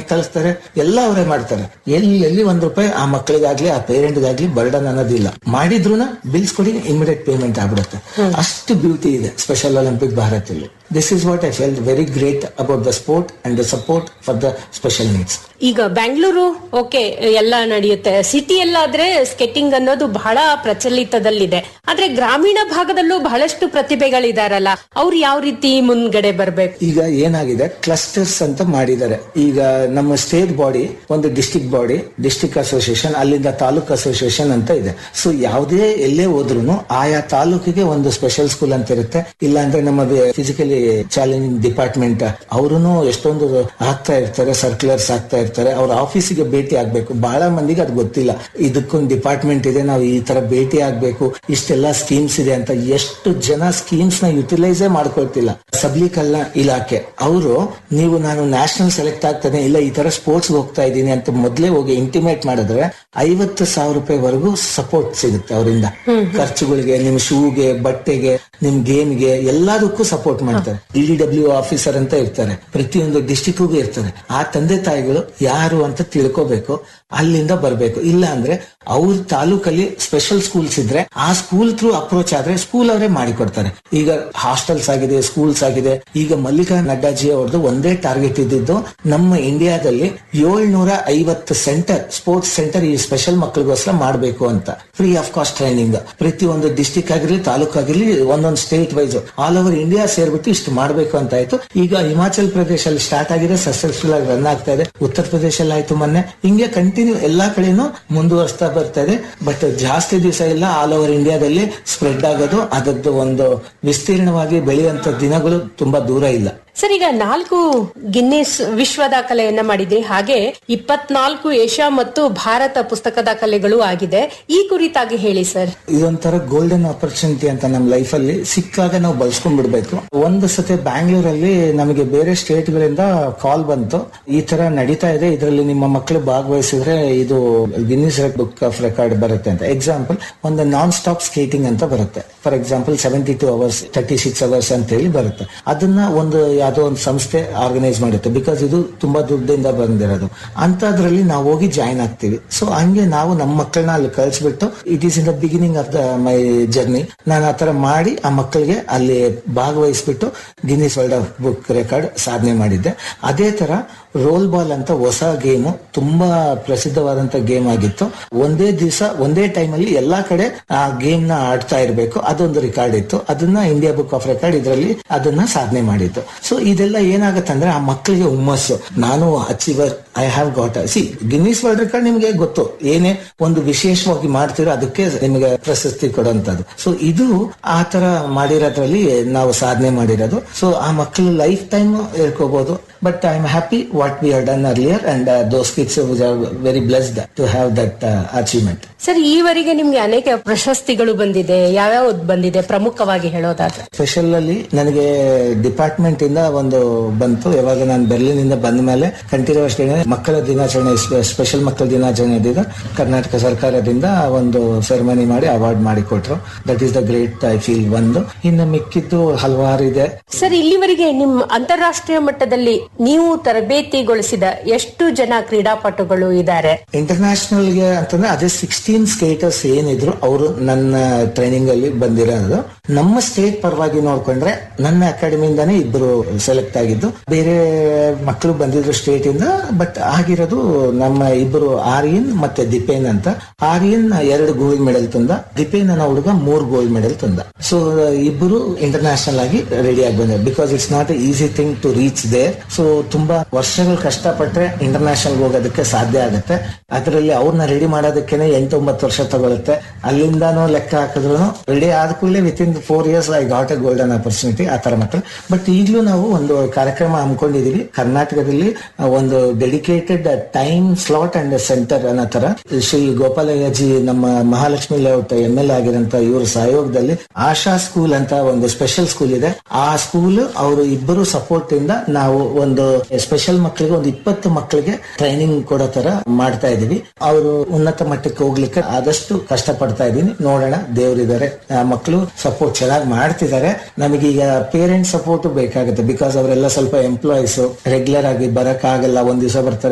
ಹೆಂಗ್ ಕಳಿಸ್ತಾರೆ ಎಲ್ಲ ಅವರೇ ಮಾಡ್ತಾರೆ ಎಲ್ಲಿ ಎಲ್ಲಿ ಒಂದ್ ರೂಪಾಯಿ ಆ ಮಕ್ಕಳಿಗಾಗ್ಲಿ ಆ ಪೇರೆಂಟ್ಗಾಗ್ಲಿ ಬರ್ಡನ್ ಅನ್ನೋದಿಲ್ಲ ಮಾಡಿದ್ರು ಬಿಲ್ಸ್ ಕೊಡಿ ಇಮಿಡಿಯೇಟ್ ಪೇಮೆಂಟ್ ಆಗ್ಬಿಡುತ್ತೆ ಅಷ್ಟು ಬ್ಯೂಟಿ ಇದೆ ಸ್ಪೆಷಲ್ ಒಲಿಂಪಿಕ್ ಭಾರತದಲ್ಲಿ this is what I feel very great about the sport and the support for the special needs ಈಗ ಬೆಂಗಳೂರು ಓಕೆ ಎಲ್ಲ ನಡೆಯುತ್ತೆ ಸಿಟಿಯಲ್ಲಾದ್ರೆ ಸ್ಕೆಟಿಂಗ್ ಅನ್ನೋದು ಬಹಳ ಪ್ರಚಲಿತದಲ್ಲಿದೆ ಆದ್ರೆ ಗ್ರಾಮೀಣ ಭಾಗದಲ್ಲೂ ಬಹಳಷ್ಟು ಪ್ರತಿಭೆಗಳಿದಾರಲ್ಲ ಅವ್ರು ಯಾವ ರೀತಿ ಮುಂದ್ಗಡೆ ಬರ್ಬೇಕು ಈಗ ಏನಾಗಿದೆ ಕ್ಲಸ್ಟರ್ಸ್ ಅಂತ ಮಾಡಿದ್ದಾರೆ ಈಗ ನಮ್ಮ ಸ್ಟೇಟ್ ಬಾಡಿ ಒಂದು ಡಿಸ್ಟಿಕ್ ಬಾಡಿ ಡಿಸ್ಟಿಕ್ ಅಸೋಸಿಯೇಷನ್ ಅಲ್ಲಿಂದ ತಾಲೂಕ್ ಅಸೋಸಿಯೇಷನ್ ಅಂತ ಇದೆ ಸೊ ಯಾವುದೇ ಎಲ್ಲೇ ಹೋದ್ರು ಆಯಾ ತಾಲೂಕಿಗೆ ಒಂದು ಸ್ಪೆಷಲ್ ಸ್ಕೂಲ್ ಅಂತ ಇರುತ್ತೆ ಇಲ್ಲ ಅಂದ್ರೆ ನಮ್ಮ ಫಿಸಿಕಲಿ ಚಾಲೆಂಜಿಂಗ್ ಡಿಪಾರ್ಟ್ಮೆಂಟ್ ಅವರು ಎಷ್ಟೊಂದು ಹಾಕ್ತಾ ಇರ್ತಾರೆ ಸರ್ಕ್ಯುಲರ್ಸ್ ಹಾಕ್ತಾ ಇರ್ತಾರೆ ಅವ್ರ ಆಫೀಸಿಗೆ ಭೇಟಿ ಆಗ್ಬೇಕು ಬಹಳ ಮಂದಿಗೆ ಅದು ಗೊತ್ತಿಲ್ಲ ಇದಕ್ಕೊಂದು ಡಿಪಾರ್ಟ್ಮೆಂಟ್ ಇದೆ ನಾವು ಈ ತರ ಭೇಟಿ ಆಗ್ಬೇಕು ಇಷ್ಟೆಲ್ಲ ಸ್ಕೀಮ್ಸ್ ಇದೆ ಅಂತ ಎಷ್ಟು ಜನ ಸ್ಕೀಮ್ಸ್ ನ ಯುಟಿಲೈಸೇ ಮಾಡ್ಕೊಳ್ತಿಲ್ಲ ಸಬಲೀಕರಣ ಇಲಾಖೆ ಅವರು ನೀವು ನಾನು ನ್ಯಾಷನಲ್ ಸೆಲೆಕ್ಟ್ ಆಗ್ತಾನೆ ಇಲ್ಲ ಈ ತರ ಸ್ಪೋರ್ಟ್ಸ್ ಹೋಗ್ತಾ ಇದ್ದೀನಿ ಅಂತ ಮೊದ್ಲೇ ಹೋಗಿ ಇಂಟಿಮೇಟ್ ಮಾಡಿದ್ರೆ ಐವತ್ತು ಸಾವಿರ ರೂಪಾಯಿವರೆಗೂ ಸಪೋರ್ಟ್ ಸಿಗುತ್ತೆ ಅವರಿಂದ ಖರ್ಚುಗಳಿಗೆ ನಿಮ್ ಶೂಗೆ ಬಟ್ಟೆಗೆ ನಿಮ್ ಗೇಮ್ಗೆ ಎಲ್ಲದಕ್ಕೂ ಸಪೋರ್ಟ್ ಮಾಡ್ತಾರೆ ಡಿ ಡಬ್ಲ್ಯೂ ಆಫೀಸರ್ ಅಂತ ಇರ್ತಾರೆ ಪ್ರತಿಯೊಂದು ಡಿಸ್ಟಿಕ್ಗೂ ಇರ್ತಾರೆ ಆ ತಂದೆ ತಾಯಿಗಳು ಯಾರು ಅಂತ ತಿಳ್ಕೋಬೇಕು ಅಲ್ಲಿಂದ ಬರ್ಬೇಕು ಇಲ್ಲ ಅಂದ್ರೆ ಅವ್ರ ತಾಲೂಕಲ್ಲಿ ಸ್ಪೆಷಲ್ ಸ್ಕೂಲ್ಸ್ ಇದ್ರೆ ಆ ಸ್ಕೂಲ್ ಥ್ರೂ ಅಪ್ರೋಚ್ ಆದ್ರೆ ಸ್ಕೂಲ್ ಅವರೇ ಮಾಡಿಕೊಡ್ತಾರೆ ಈಗ ಹಾಸ್ಟೆಲ್ಸ್ ಆಗಿದೆ ಸ್ಕೂಲ್ಸ್ ಆಗಿದೆ ಈಗ ಮಲ್ಲಿಕಾ ನಡ್ಡಾಜಿ ಅವ್ರದ್ದು ಒಂದೇ ಟಾರ್ಗೆಟ್ ಇದ್ದಿದ್ದು ನಮ್ಮ ಇಂಡಿಯಾದಲ್ಲಿ ಏಳ್ನೂರ ಐವತ್ತು ಸೆಂಟರ್ ಸ್ಪೋರ್ಟ್ಸ್ ಸೆಂಟರ್ ಈ ಸ್ಪೆಷಲ್ ಮಕ್ಕಳಿಗೋಸ್ಕರ ಮಾಡಬೇಕು ಅಂತ ಫ್ರೀ ಆಫ್ ಕಾಸ್ಟ್ ಟ್ರೈನಿಂಗ್ ಪ್ರತಿಯೊಂದು ಡಿಸ್ಟಿಕ್ ಆಗಿರ್ಲಿ ತಾಲೂಕ್ ಆಗಿರ್ಲಿ ಒಂದೊಂದು state wise all over India ಸೇರ್ಬಿಟ್ಟು ಇಷ್ಟು ಮಾಡಬೇಕು ಅಂತ ಆಯ್ತು ಈಗ ಹಿಮಾಚಲ್ ಪ್ರದೇಶಲ್ಲಿ ಸ್ಟಾರ್ಟ್ ಆಗಿದೆ ಸಕ್ಸಸ್ಫುಲ್ ಆಗಿ ರನ್ ಆಗ್ತಾ ಇದೆ ಉತ್ತರ ಪ್ರದೇಶಲ್ಲಿ ಆಯ್ತು ಮೊನ್ನೆ ಹಿಂಗೆ ಕಂಟಿನ್ಯೂ ಎಲ್ಲಾ ಕಡೆನೂ ಮುಂದುವರಿಸ್ತಾ ಬರ್ತಾ ಇದೆ ಬಟ್ ಜಾಸ್ತಿ ದಿವಸ ಇಲ್ಲ ಆಲ್ ಓವರ್ ಇಂಡಿಯಾದಲ್ಲಿ ಸ್ಪ್ರೆಡ್ ಆಗೋದು ಅದರದ್ದು ಒಂದು ವಿಸ್ತೀರ್ಣವಾಗಿ ಬೆಳೆಯುವಂತ ದಿನಗಳು ತುಂಬಾ ದೂರ ಇಲ್ಲ ಸರ್ ಈಗ ನಾಲ್ಕು ಗಿನ್ನಿಸ್ ವಿಶ್ವ ದಾಖಲೆಯನ್ನ ಮಾಡಿದ್ರಿ ಹಾಗೆ ಇಪ್ಪತ್ನಾಲ್ಕು ಏಷ್ಯಾ ಮತ್ತು ಭಾರತ ಪುಸ್ತಕ ದಾಖಲೆಗಳು ಆಗಿದೆ ಈ ಕುರಿತಾಗಿ ಹೇಳಿ ಸರ್ ಇದೊಂಥರ ಗೋಲ್ಡನ್ ಆಪರ್ಚುನಿಟಿ ಅಂತ ನಮ್ಮ ಲೈಫ್ ಅಲ್ಲಿ ಸಿಕ್ಕಾಗ ನಾವು ಬಳಸ್ಕೊಂಡ್ ಬಿಡ್ಬೇಕು ಒಂದು ಸತಿ ಬ್ಯಾಂಗ್ಳೂರಲ್ಲಿ ನಮಗೆ ಬೇರೆ ಸ್ಟೇಟ್ ಗಳಿಂದ ಕಾಲ್ ಬಂತು ಈ ತರ ನಡೀತಾ ಇದೆ ಇದರಲ್ಲಿ ನಿಮ್ಮ ಮಕ್ಕಳು ಭಾಗವಹಿಸಿದ್ರೆ ಇದು ಗಿನ್ನಿಸ್ ಬುಕ್ ಆಫ್ ರೆಕಾರ್ಡ್ ಬರುತ್ತೆ ಅಂತ ಎಕ್ಸಾಂಪಲ್ ಒಂದು ನಾನ್ ಸ್ಟಾಪ್ ಸ್ಕೇಟಿಂಗ್ ಅಂತ ಬರುತ್ತೆ for example seventy two hours thirty six hours ಅಂತ ಹೇಳಿ ಬರುತ್ತೆ ಅದನ್ನ ಒಂದು ಯಾವುದೋ ಒಂದು ಸಂಸ್ಥೆ ಆರ್ಗನೈಸ್ ಮಾಡುತ್ತೆ ಬಿಕಾಸ್ ಇದು ತುಂಬಾ ದುಡ್ಡಿಂದ ಬಂದಿರೋದು ಅಂತದ್ರಲ್ಲಿ ನಾವು ಹೋಗಿ ಜಾಯ್ನ್ ಆಗ್ತೀವಿ ಸೊ ಹಂಗೆ ನಾವು ನಮ್ಮ ಮಕ್ಕಳನ್ನ ಅಲ್ಲಿ ಕಳಿಸ್ಬಿಟ್ಟು it is in the beginning of the my journey ನಾನು ಆತರ ಮಾಡಿ ಆ ಮಕ್ಕಳಿಗೆ ಅಲ್ಲಿ ಭಾಗವಹಿಸ್ಬಿಟ್ಟು Guinness world of book record ಸಾಧನೆ ಮಾಡಿದ್ದೆ ಅದೇ ತರ ರೋಲ್ ಬಾಲ್ ಅಂತ ಹೊಸ ಗೇಮು ತುಂಬಾ ಪ್ರಸಿದ್ಧವಾದಂತ ಗೇಮ್ ಆಗಿತ್ತು ಒಂದೇ ದಿವಸ ಒಂದೇ ಟೈಮ್ ಅಲ್ಲಿ ಎಲ್ಲಾ ಕಡೆ ಆ ಗೇಮ್ ನ ಆಡ್ತಾ ಇರಬೇಕು ಅದೊಂದು ರೆಕಾರ್ಡ್ ಇತ್ತು ಅದನ್ನ ಇಂಡಿಯಾ ಬುಕ್ ಆಫ್ ರೆಕಾರ್ಡ್ ಇದರಲ್ಲಿ ಅದನ್ನ ಸಾಧನೆ ಮಾಡಿತ್ತು ಸೊ ಇದೆಲ್ಲ ಏನಾಗತ್ತಂದ್ರೆ ಆ ಮಕ್ಕಳಿಗೆ ಹುಮ್ಮಸ್ಸು ನಾನು achiever I have got see Guinness world record ನಿಮಗೆ ಗೊತ್ತು ಏನೇ ಒಂದು ವಿಶೇಷವಾಗಿ ಮಾಡ್ತಿರೋ ಅದಕ್ಕೆ ನಿಮಗೆ ಪ್ರಶಸ್ತಿ ಕೊಡುವಂತದ್ದು ಸೊ ಇದು ಆ ತರ ಮಾಡಿರೋದ್ರಲ್ಲಿ ನಾವು ಸಾಧನೆ ಮಾಡಿರೋದು ಸೊ ಆ ಮಕ್ಕಳು ಲೈಫ್ ಟೈಮ್ ಹೇಳ್ಕೋಬಹುದು but I am happy what we are done earlier and those kids are very blessed to have that achievement sir ಈವರೆಗೆ ನಿಮ್ಗೆ ಅನೇಕ ಪ್ರಶಸ್ತಿಗಳು ಬಂದಿದೆ ಯಾವ್ಯಾವ ಬಂದಿದೆ ಪ್ರಮುಖವಾಗಿ ಹೇಳೋದಾದ್ರೆ ಸ್ಪೆಷಲ್ ಅಲ್ಲಿ ನನಗೆ ಡಿಪಾರ್ಟ್ಮೆಂಟ್ ಇಂದ ಒಂದು ಬಂತು ಯಾವಾಗ ನಾನು ಬೆರ್ಲಿನ್ ಇಂದ ಬಂದ ಮೇಲೆ ಕಂಠೀರವ ಮಕ್ಕಳ ದಿನಾಚರಣೆ ಸ್ಪೆಷಲ್ ಮಕ್ಕಳ ದಿನಾಚರಣೆ ದಿನ ಕರ್ನಾಟಕ ಸರ್ಕಾರದಿಂದ ಒಂದು ಸೆರೆಮನಿ ಮಾಡಿ ಅವಾರ್ಡ್ ಮಾಡಿ ಕೊಟ್ರು that is the great I feel ಒಂದು ಇನ್ನು ಮಿಕ್ಕಿದ್ದು ಹಲವಾರು ಇದೆ ಸರ್ ಇಲ್ಲಿವರೆಗೆ ನಿಮ್ ಅಂತಾರಾಷ್ಟ್ರೀಯ ಮಟ್ಟದಲ್ಲಿ ನೀವು ತರಬೇತಿಗೊಳಿಸಿದ ಎಷ್ಟು ಜನ ಕ್ರೀಡಾಪಟುಗಳು ಇದ್ದಾರೆ ಇಂಟರ್ನ್ಯಾಷನಲ್ ಗೆ ಅಂತಂದ್ರೆ ಅದೇ ಸಿಕ್ಸ್ಟೀನ್ ಸ್ಕೇಟರ್ಸ್ ಏನಿದ್ರು ಅವರು ನನ್ನ ಟ್ರೈನಿಂಗ್ ಅಲ್ಲಿ ಬಂದಿರೋದು ನಮ್ಮ ಸ್ಟೇಟ್ ಪರವಾಗಿ ನೋಡ್ಕೊಂಡ್ರೆ ನನ್ನ ಅಕಾಡೆಮಿಯಿಂದಾನೇ ಇಬ್ಬರು ಸೆಲೆಕ್ಟ್ ಆಗಿದ್ದು ಬೇರೆ ಮಕ್ಕಳು ಬಂದಿದ್ರು ಸ್ಟೇಟ್ ಇಂದ ಬಟ್ ಆಗಿರೋದು ನಮ್ಮ ಇಬ್ಬರು ಆರ್ಯನ್ ಮತ್ತೆ ದಿಪೇನ್ ಅಂತ ಆರ್ಯನ್ ಎರಡು ಗೋಲ್ಡ್ ಮೆಡಲ್ ತಂದ ದಿಪೇನ್ ಅನ್ನೋ ಹುಡುಗ ಮೂರ್ ಗೋಲ್ಡ್ ಮೆಡಲ್ ತಂದ ಸೊ ಇಬ್ಬರು ಇಂಟರ್ನ್ಯಾಷನಲ್ ಆಗಿ ರೆಡಿ ಆಗಿ ಬಂದ್ರು because it's not easy thing to reach there so ತುಂಬಾ ವರ್ಷಗಳು ಕಷ್ಟಪಟ್ರೆ ಇಂಟರ್ನ್ಯಾಷನಲ್ ಹೋಗೋದಕ್ಕೆ ಸಾಧ್ಯ ಆಗುತ್ತೆ ಅದರಲ್ಲಿ ಅವ್ರನ್ನ ರೆಡಿ ಮಾಡೋದಕ್ಕೇನೆ ಎಂಟೊಂಬತ್ತು ವರ್ಷ ತಗೊಳುತ್ತೆ ಅಲ್ಲಿಂದಾನು ಲೆಕ್ಕ ಹಾಕಿದ್ರು ರೆಡಿ ಆದ ಕೂಡಲೇ within four years I got a golden opportunity ಆ ತರ ಮಕ್ಕಳು ಬಟ್ ಈಗಲೂ ನಾವು ಒಂದು ಕಾರ್ಯಕ್ರಮ ಹಮ್ಮಿಕೊಂಡಿದೀವಿ ಕರ್ನಾಟಕದಲ್ಲಿ ಒಂದು dedicated time slot and centre ಅನ್ನೋ ತರ ಶ್ರೀ ಗೋಪಾಲಯ್ಯಜಿ ನಮ್ಮ ಮಹಾಲಕ್ಷ್ಮಿ ಲೇಔಟ್ ಎಂ ಎಲ್ ಆಗಿರಂತ ಇವ್ರ ಸಹಯೋಗದಲ್ಲಿ ಆಶಾ ಸ್ಕೂಲ್ ಅಂತ ಒಂದು ಸ್ಪೆಷಲ್ ಸ್ಕೂಲ್ ಇದೆ ಆ ಸ್ಕೂಲ್ ಅವರು ಇಬ್ಬರು ಸಪೋರ್ಟ್ ಇಂದ ನಾವು ಒಂದು ಸ್ಪೆಷಲ್ ಮಕ್ಕಳಿಗೆ ಒಂದು ಇಪ್ಪತ್ತು ಮಕ್ಕಳಿಗೆ ಟ್ರೈನಿಂಗ್ ಕೊಡೋ ತರ ಮಾಡ್ತಾ ಇದೀವಿ ಅವರು ಉನ್ನತ ಮಟ್ಟಕ್ಕೆ ಹೋಗ್ಲಿಕ್ಕೆ ಆದಷ್ಟು ಕಷ್ಟ ಪಡ್ತಾ ಇದೀನಿ ನೋಡೋಣ ದೇವರಿದ್ದಾರೆ ಆ ಮಕ್ಕಳು ಸಪೋರ್ಟ್ ಚೆನ್ನಾಗಿ ಮಾಡ್ತಿದ್ದಾರೆ ನಮಗೀಗ ಪೇರೆಂಟ್ ಸಪೋರ್ಟ್ ಬೇಕಾಗುತ್ತೆ ಬಿಕಾಸ್ ಅವರೆಲ್ಲ ಸ್ವಲ್ಪ ಎಂಪ್ಲಾಯೀಸ್ ರೆಗ್ಯುಲರ್ ಆಗಿ ಬರಕ್ ಆಗಲ್ಲ ಒಂದ್ ದಿವಸ ಬರ್ತಾರೆ